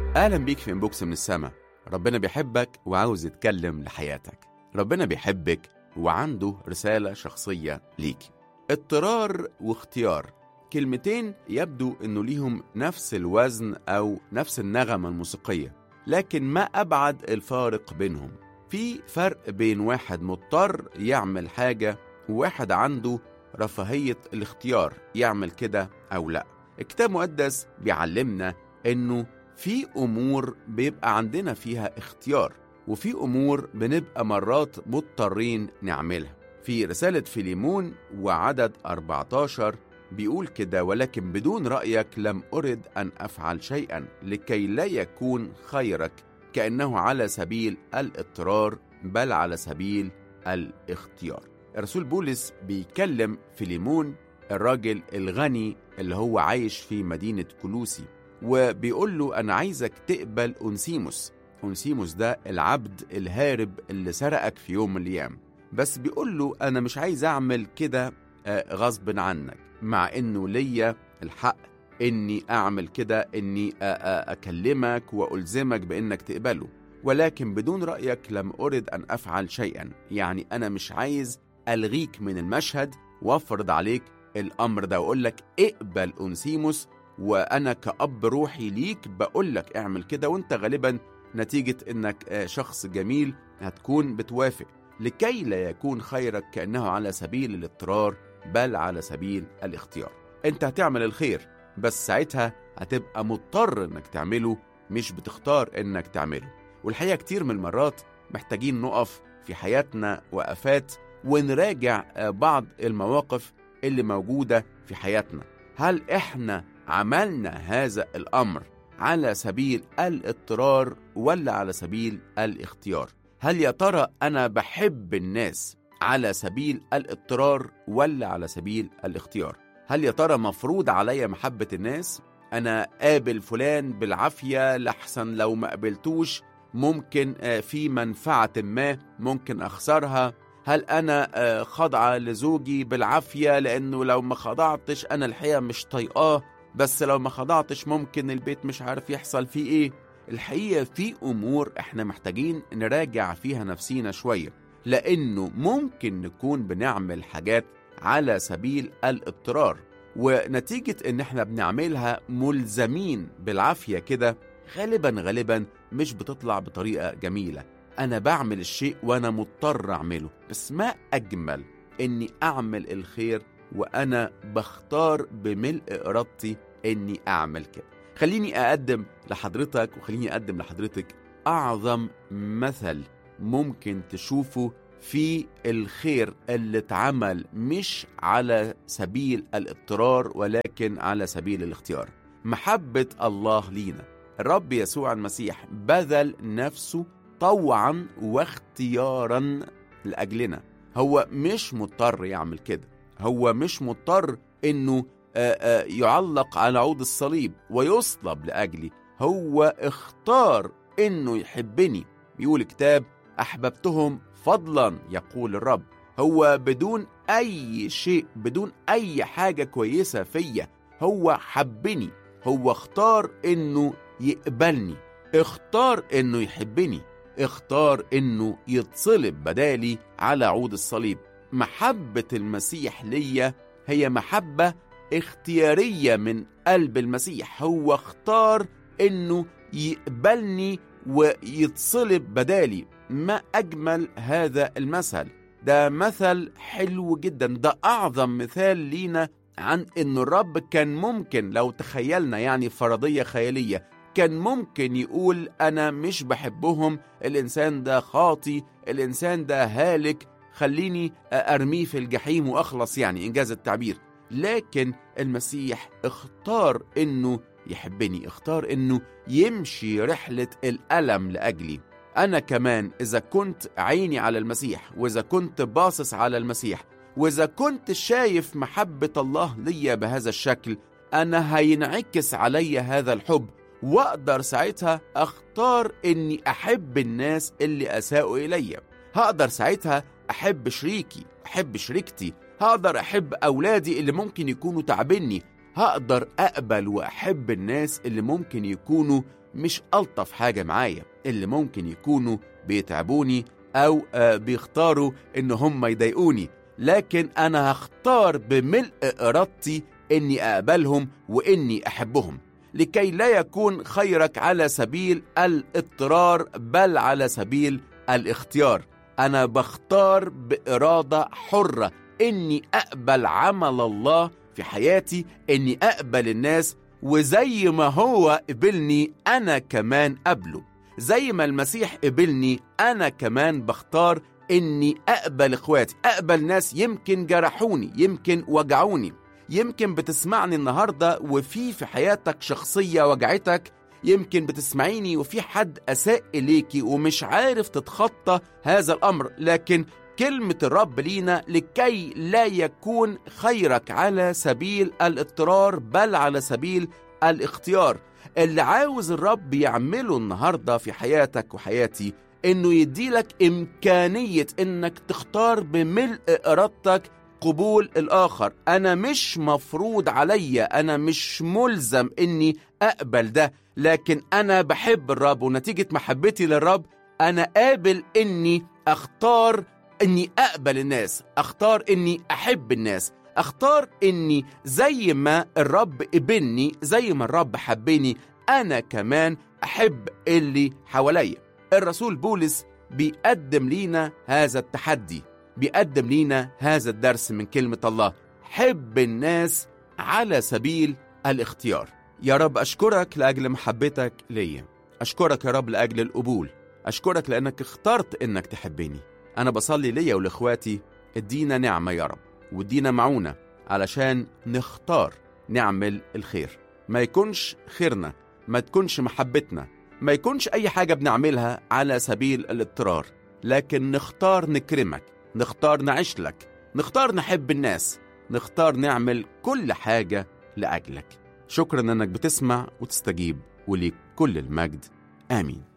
اهلا بيك في انبوكس من السما ربنا بيحبك وعاوز يتكلم لحياتك ربنا بيحبك وعنده رسالة شخصية ليك اضطرار واختيار كلمتين يبدو انه ليهم نفس الوزن او نفس النغمة الموسيقية لكن ما ابعد الفارق بينهم في فرق بين واحد مضطر يعمل حاجة وواحد عنده رفاهية الاختيار يعمل كده او لا الكتاب المقدس بيعلمنا انه في امور بيبقى عندنا فيها اختيار وفي امور بنبقى مرات مضطرين نعملها في رسالة فيليمون وعدد 14 بيقول كده ولكن بدون رأيك لم أرد أن أفعل شيئا لكي لا يكون خيرك كأنه على سبيل الاضطرار بل على سبيل الاختيار الرسول بولس بيكلم فيليمون الراجل الغني اللي هو عايش في مدينة كلوسي وبيقول له أنا عايزك تقبل أنسيموس أنسيموس ده العبد الهارب اللي سرقك في يوم من الأيام بس بيقول له أنا مش عايز أعمل كده آه، غصب عنك مع إنه ليا الحق إني أعمل كده إني آ- آ- أكلمك وألزمك بإنك تقبله ولكن بدون رأيك لم أرد أن أفعل شيئا يعني أنا مش عايز ألغيك من المشهد وأفرض عليك الأمر ده وأقول لك اقبل أنسيموس وأنا كأب روحي ليك بقول لك اعمل كده وأنت غالبا نتيجة إنك آه، شخص جميل هتكون بتوافق لكي لا يكون خيرك كأنه على سبيل الاضطرار بل على سبيل الاختيار انت هتعمل الخير بس ساعتها هتبقى مضطر انك تعمله مش بتختار انك تعمله والحقيقة كتير من المرات محتاجين نقف في حياتنا وقفات ونراجع آه، بعض المواقف اللي موجودة في حياتنا هل احنا عملنا هذا الأمر على سبيل الاضطرار ولا على سبيل الاختيار هل يا ترى أنا بحب الناس على سبيل الاضطرار ولا على سبيل الاختيار هل يا ترى مفروض عليا محبة الناس أنا قابل فلان بالعافية لحسن لو ما قابلتوش ممكن آه، في منفعة ما ممكن أخسرها هل أنا آه، خاضعة لزوجي بالعافية لأنه لو ما خضعتش أنا الحقيقة مش طايقاه بس لو ما خضعتش ممكن البيت مش عارف يحصل فيه إيه الحقيقة في أمور إحنا محتاجين نراجع فيها نفسينا شوية لأنه ممكن نكون بنعمل حاجات على سبيل الاضطرار ونتيجة إن إحنا بنعملها ملزمين بالعافية كده غالبا غالبا مش بتطلع بطريقة جميلة أنا بعمل الشيء وأنا مضطر أعمله بس ما أجمل إني أعمل الخير وأنا بختار بملء إرادتي إني أعمل كده خليني أقدم لحضرتك وخليني أقدم لحضرتك أعظم مثل ممكن تشوفه في الخير اللي اتعمل مش على سبيل الاضطرار ولكن على سبيل الاختيار محبة الله لينا الرب يسوع المسيح بذل نفسه طوعا واختيارا لأجلنا هو مش مضطر يعمل كده هو مش مضطر انه آه، آه، يعلق على عود الصليب ويصلب لأجلي هو اختار انه يحبني بيقول الكتاب احببتهم فضلا يقول الرب هو بدون اي شيء بدون اي حاجه كويسه فيا هو حبني هو اختار انه يقبلني اختار انه يحبني اختار انه يتصلب بدالي على عود الصليب محبه المسيح ليا هي محبه اختياريه من قلب المسيح هو اختار انه يقبلني ويتصلب بدالي ما أجمل هذا المثل ده مثل حلو جدا ده أعظم مثال لينا عن إن الرب كان ممكن لو تخيلنا يعني فرضية خيالية كان ممكن يقول أنا مش بحبهم الإنسان ده خاطي الإنسان ده هالك خليني أرميه في الجحيم وأخلص يعني إنجاز التعبير لكن المسيح اختار إنه يحبني اختار إنه يمشي رحلة الألم لأجلي أنا كمان إذا كنت عيني على المسيح وإذا كنت باصص على المسيح وإذا كنت شايف محبة الله ليا بهذا الشكل أنا هينعكس عليا هذا الحب وأقدر ساعتها أختار إني أحب الناس اللي أساءوا إليا هقدر ساعتها أحب شريكي أحب شريكتي هقدر أحب أولادي اللي ممكن يكونوا تعبني هقدر أقبل وأحب الناس اللي ممكن يكونوا مش ألطف حاجة معايا اللي ممكن يكونوا بيتعبوني أو آه، بيختاروا إن هم يضايقوني لكن أنا هختار بملء إرادتي إني أقبلهم وإني أحبهم لكي لا يكون خيرك على سبيل الاضطرار بل على سبيل الاختيار أنا بختار بإرادة حرة إني أقبل عمل الله في حياتي إني أقبل الناس وزي ما هو قبلني أنا كمان قبله زي ما المسيح قبلني أنا كمان بختار إني أقبل إخواتي أقبل ناس يمكن جرحوني يمكن وجعوني يمكن بتسمعني النهاردة وفي في حياتك شخصية وجعتك يمكن بتسمعيني وفي حد أساء إليكي ومش عارف تتخطى هذا الأمر لكن كلمة الرب لينا لكي لا يكون خيرك على سبيل الاضطرار بل على سبيل الاختيار اللي عاوز الرب يعمله النهاردة في حياتك وحياتي إنه يديلك إمكانية إنك تختار بملء إرادتك قبول الآخر أنا مش مفروض عليا أنا مش ملزم إني أقبل ده لكن أنا بحب الرب ونتيجة محبتي للرب أنا قابل إني أختار إني أقبل الناس أختار إني أحب الناس أختار إني زي ما الرب قبلني زي ما الرب حبني أنا كمان أحب اللي حواليا الرسول بولس بيقدم لينا هذا التحدي بيقدم لينا هذا الدرس من كلمة الله حب الناس على سبيل الاختيار يا رب أشكرك لأجل محبتك ليا أشكرك يا رب لأجل القبول أشكرك لأنك اخترت إنك تحبني أنا بصلي ليا ولإخواتي ادينا نعمة يا رب وادينا معونة علشان نختار نعمل الخير ما يكونش خيرنا ما تكونش محبتنا ما يكونش أي حاجة بنعملها على سبيل الاضطرار لكن نختار نكرمك نختار نعيش لك نختار نحب الناس نختار نعمل كل حاجة لأجلك شكرا أنك بتسمع وتستجيب وليك كل المجد آمين